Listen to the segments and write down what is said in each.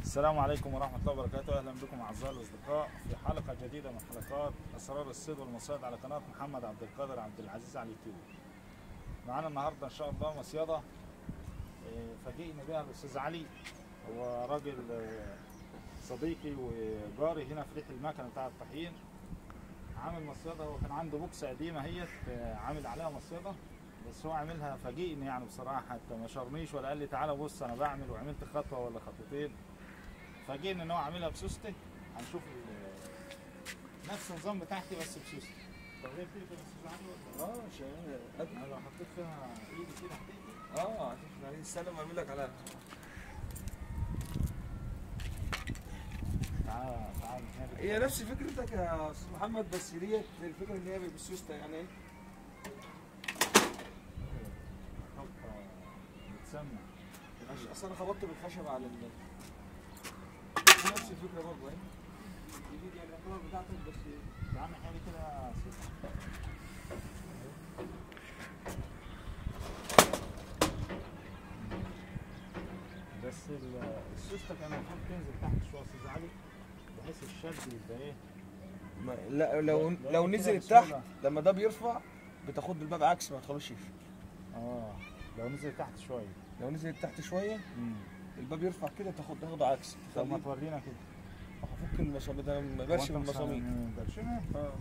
السلام عليكم ورحمة الله وبركاته أهلا بكم أعزائي الأصدقاء في حلقة جديدة من حلقات أسرار الصيد والمصايد على قناة محمد عبد القادر عبد العزيز على اليوتيوب معانا النهاردة إن شاء الله مصيدة آه، فاجئني بها الأستاذ علي هو راجل آه، صديقي وجاري هنا في ريح المكنة بتاع الطحين عامل مصيدة هو كان عنده بوكسة قديمة هي عامل عليها مصيدة بس هو عاملها فاجئني يعني بصراحة حتى ما شرنيش ولا قال لي تعالى بص أنا بعمل وعملت خطوة ولا خطوتين فاجئني ان هو عاملها بسوستة هنشوف ال- نفس النظام بتاعتي بس بسوستة طب هي بتقفل بس عندي ولا اه شغال انا لو حطيت فيها ايدي كده هتقفل اه هتفرق عليه استنى ما اعمل لك عليها تعالى تعالى هنا هي نفس فكرتك يا استاذ محمد بس ديت الفكره ان هي بالسوسته يعني ايه خبطة بتسمع عشان- اصل انا خبطت بالخشب على ال نفس الفكره برضه اهي دي يعني اليعتبر بتاعتك بس تعالى حاجة كده يا سيدي. بس ال- السوستة كان المفروض تنزل تحت شوية يا استاذ علي بحيث الشد يبقى ايه ما لا لو لا، لو كده نزلت بسهولة. تحت لما ده بيرفع بتاخد بالباب عكس ما تخلوش يقفل اه لو نزل تحت شوية لو نزلت تحت شويه امم الباب يرفع كده تاخد تاخده عكس طب ما تخليه تورينا كده هفك المسامير ده ما برشم المسامير برشمها اه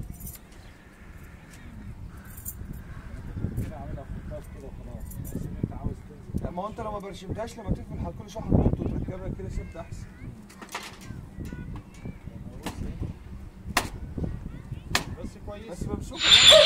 كده عاملها خطاف كده وخلاص بس ان انت عاوز تنزل لا، ما هو انت لو ما برشمتهاش لما تقفل على كل شويه هتحط وتركبها كده ثابته احسن بس كويس بس ممسوكه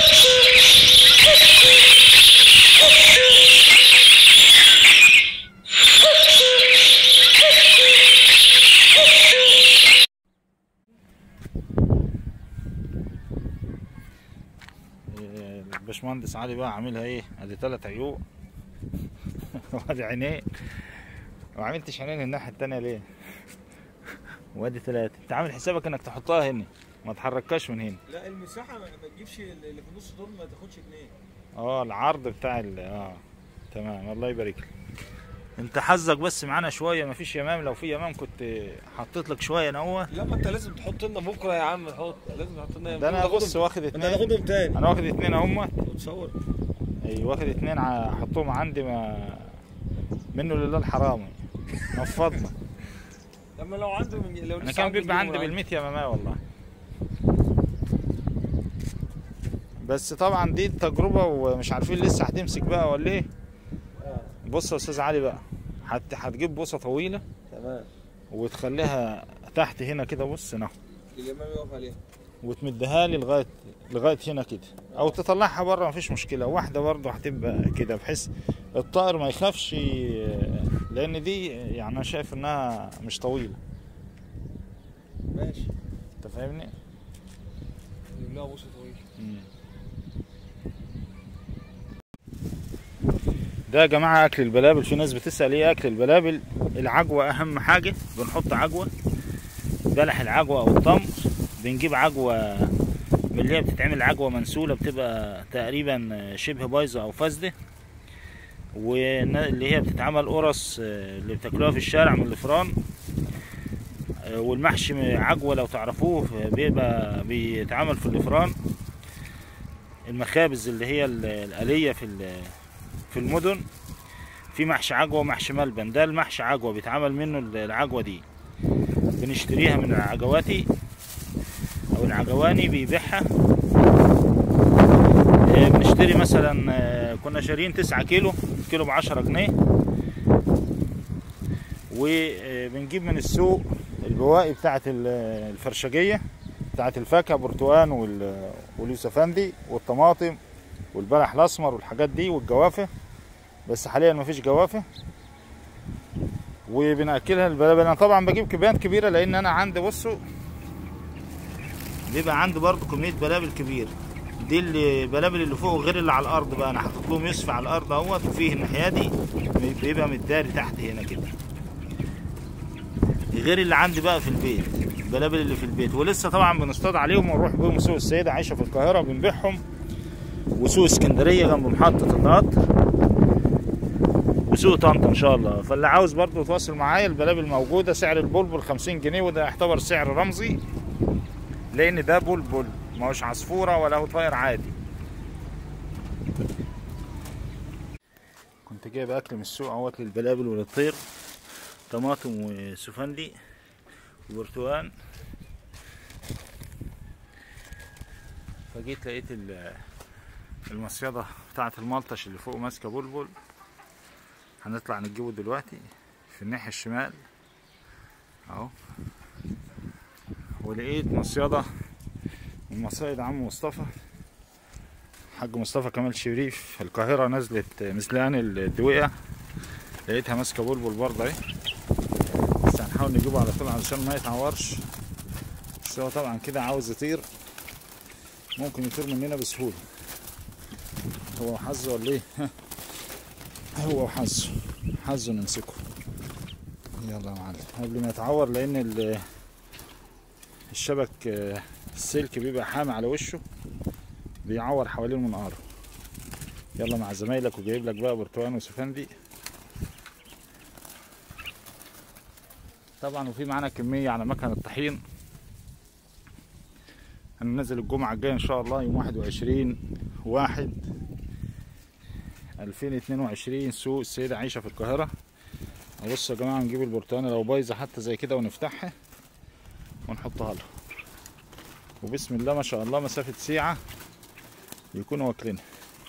إيه، الباشمهندس علي بقى عاملها ايه ادي ثلاث عيوق وادي عينين ما عملتش عينين الناحيه التانية ليه وادي ثلاثه انت عامل حسابك انك تحطها هنا ما تحركهاش من هنا لا المساحه ما ما تجيبش اللي في النص دول ما تاخدش جنيه اه العرض بتاع ال اه تمام الله يبارك لك انت حظك بس معانا شويه مفيش يمام لو في يمام كنت حطيت لك شويه نوه لا ما انت لازم تحط لنا بكره يا عم حط لازم تحط لنا ده انا بص واخد انت اتنين هتاخدهم تاني انا واخد اتنين اهم تصور اي واخد اتنين ع- احطهم عندي ما منه لله الحرامي نفضنا لما لو عنده من لو انا لسه كان عنده بيبقى عندي جنيه بالميت يمامية والله بس طبعا دي التجربة ومش عارفين لسه هتمسك بقى ولا ايه اه بص يا استاذ علي بقى هت هتجيب بوصة طويلة تمام وتخليها تحت هنا كده بص اهو الامام يقف عليها وتمدها لي لغايه لغايه هنا كده او تطلعها بره مفيش مشكله واحده برضه هتبقى كده بحيث الطائر ما يخافش لان دي يعني انا شايف انها مش طويله ماشي انت فاهمني نجيب لها بوصه طويل مم. ده يا جماعه اكل البلابل في ناس بتسال ايه اكل البلابل العجوه اهم حاجه بنحط عجوه بلح العجوه او التمر بنجيب عجوه من اللي هي بتتعمل عجوه منسوله بتبقى تقريبا شبه بايظه او فاسده واللي هي بتتعمل قرص آه، اللي بتاكلوها في الشارع من الفران آه، والمحشي عجوه لو تعرفوه بيبقى بيتعمل في الفران المخابز اللي هي ال- الآلية في ال- في المدن في محشي عجوة ومحشي ملبن ده المحشي عجوة بيتعمل منه ال- العجوة دي بنشتريها من العجواتي او العجواني بيبيعها آه، بنشتري مثلا آه، كنا شاريين تسعة كيلو كيلو بعشرة جنيه وبنجيب من السوق البواقي بتاعة ال- الفرشجية بتاعة الفاكهة برتقان وال- واليوسفندي والطماطم والبلح الأسمر والحاجات دي والجوافة بس حاليا مفيش جوافة وبنأكلها البلابل أنا طبعا بجيب كميات كبيرة لأن أنا عندي بصوا بيبقى عندي برضو كمية بلابل كبير دي اللي بلابل اللي فوق غير اللي على الأرض بقى أنا حاطط لهم يصفى على الأرض أهوت وفيه الناحية دي بيبقى متداري تحت هنا كده غير اللي عندي بقى في البيت البلابل اللي في البيت ولسه طبعا بنصطاد عليهم ونروح بيهم سوق السيدة عايشة في القاهرة بنبيعهم وسوق اسكندرية جنب محطة القطر سوق طنطا ان شاء الله فاللي عاوز برضه يتواصل معايا البلابل موجوده سعر البلبل 50 جنيه وده يعتبر سعر رمزي لان ده بلبل ما هوش عصفوره ولا هو طاير عادي كنت جايب اكل من السوق اهوت للبلابل وللطير طماطم وسفندي وبرتقال فجيت لقيت ال- المصيدة بتاعة الملطش اللي فوق ماسكة بلبل هنطلع نجيبه دلوقتي في الناحية الشمال اهو ولقيت مصيدة من مصايد عم مصطفى حاج مصطفى كمال شريف القاهرة نزلت مزلان الدويقة لقيتها ماسكة بلبل برضه اهي بس هنحاول نجيبه على طول علشان ما يتعورش بس هو طبعا كده عاوز يطير ممكن يطير مننا بسهولة هو حظه ولا ايه؟ هو حظه حظه نمسكه يلا يا معلم قبل ما يتعور لان ال- الشبك آه، السلك بيبقى حامي على وشه بيعور حوالين منقاره يلا مع زمايلك وجايب لك بقى برتقان وسفندي طبعا وفي معانا كمية على مكنة الطحين هننزل الجمعة الجاية إن شاء الله يوم واحد وعشرين واحد ألفين اتنين وعشرين سوق السيدة عيشة في القاهرة بصوا يا جماعة نجيب البرتقانة لو بايظة حتى زي كده ونفتحها ونحطها لها وبسم الله ما شاء الله مسافة ساعة يكونوا واكلينها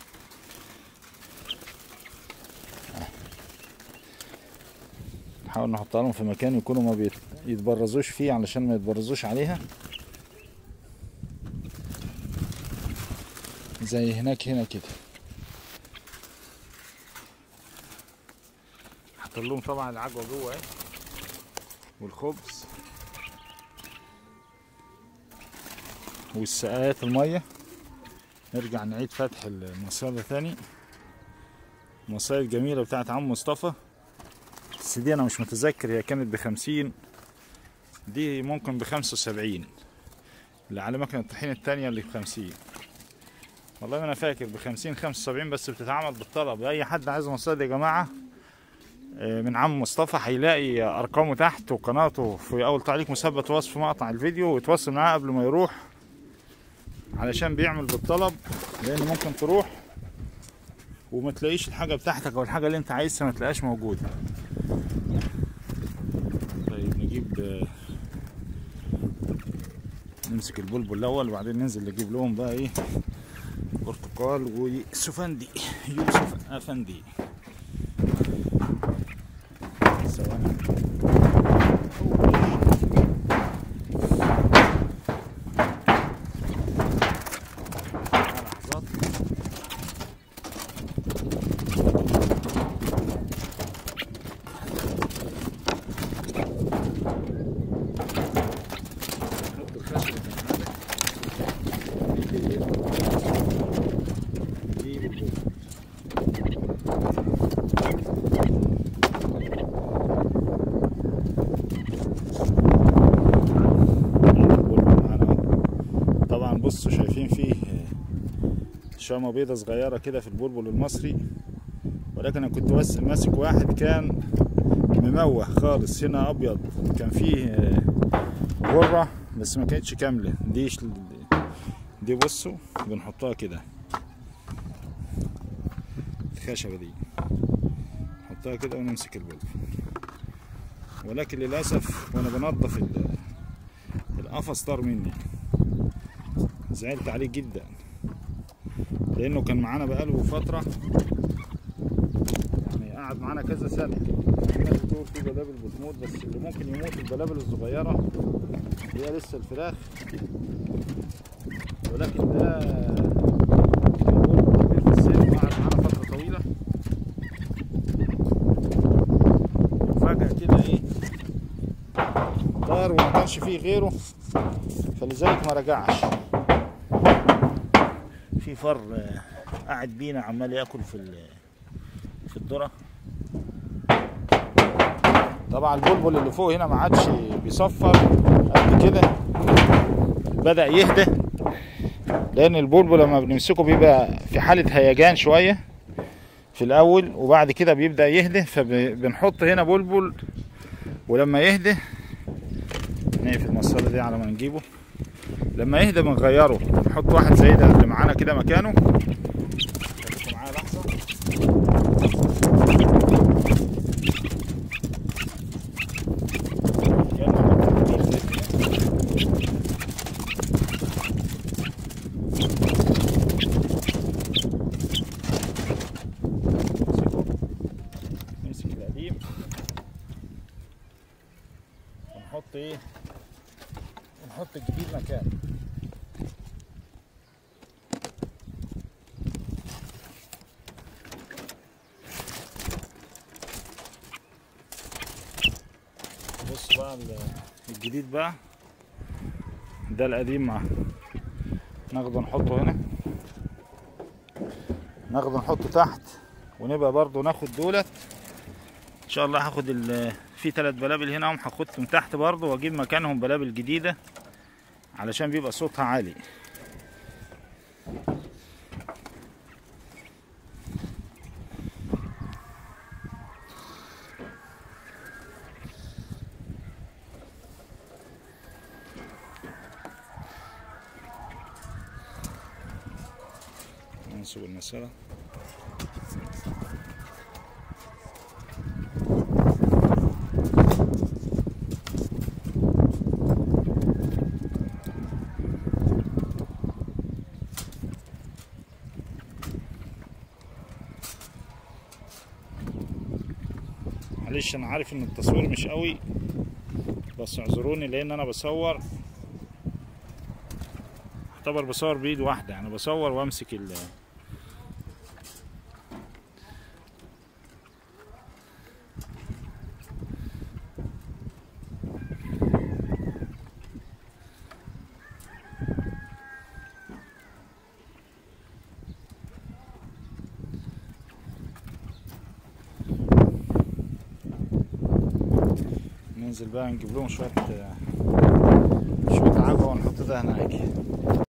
نحاول نحطها لهم في مكان يكونوا ما بيت- يتبرزوش فيه علشان ما يتبرزوش عليها زي هناك هنا كده حط لهم طبعا العجوه جوه اهي والخبز والسقايات الميه نرجع نعيد فتح المصيدة تاني مصايد جميلة بتاعت عم مصطفى بس دي انا مش متذكر هي كانت بخمسين دي ممكن بخمسة وسبعين اللي على مكنة الطحين التانية اللي بخمسين والله ما انا فاكر بخمسين خمسة وسبعين بس بتتعمل بالطلب اي حد عايز مصايد يا جماعة آه، من عم مصطفى هيلاقي ارقامه تحت وقناته في اول تعليق مثبت وصف مقطع الفيديو ويتواصل معاه قبل ما يروح علشان بيعمل بالطلب لان ممكن تروح وما تلاقيش الحاجة بتاعتك او الحاجة اللي انت عايزها ما تلاقيهاش موجودة طيب نجيب آه، نمسك البلبل الاول وبعدين ننزل نجيب لهم بقى ايه برتقال وسفندي يوسف افندي ثواني لحظات نحط الخشب في الحلقة. نجيب البلبل. البلبل معانا أهو. طبعا بصوا شايفين فيه شامة بيضة صغيرة كده في البلبل المصري ولكن انا كنت بس ماسك واحد كان مموه خالص هنا ابيض كان فيه آه، غرة بس ما كانتش كاملة دي ش- دي بصوا بنحطها كده الخشبة دي نحطها كده ونمسك البلبل ولكن للأسف وأنا بنضف ال- القفص طار مني زعلت عليه جدا لأنه كان معانا بقاله فترة يعني قعد معانا كذا سنة الناس بتقول في بلابل بتموت بس اللي ممكن يموت البلابل الصغيرة اللي هي لسه الفراخ ولكن ده كان بلبل كبير في السن وقعد معانا فترة طويلة وفجأة كده ايه طار وما كانش فيه غيره فلذلك ما رجعش في فر آه، قاعد بينا عمال ياكل في ال- في الذره طبعا البلبل اللي فوق هنا ما عادش بيصفر قد كده بدأ يهدى لأن البلبل لما بنمسكه بيبقى في حالة هيجان شوية في الاول وبعد كده بيبدا يهدى فبنحط هنا بلبل ولما يهدى نقفل المصاله دي على ما نجيبه لما يهدى بنغيره نحط واحد زي ده اللي معانا كده مكانه خليكم معايا لحظه نمسك القديم ونحط ايه ونحط الجديد مكانه بص بقى ال- الجديد بقى ده القديم مع ناخده نحطه هنا ناخده نحطه تحت ونبقى برضو ناخد دولت ان شاء الله هاخد ال- في ثلاث بلابل هنا هم هاخدهم تحت برضو واجيب مكانهم بلابل جديده علشان بيبقى صوتها عالي ننصب المسألة معلش انا عارف ان التصوير مش قوي بس اعذروني لان انا بصور اعتبر بصور بايد واحده يعني بصور وامسك ال ننزل بقى نجيب لهم شويه شويه عجوه ونحط ده هناك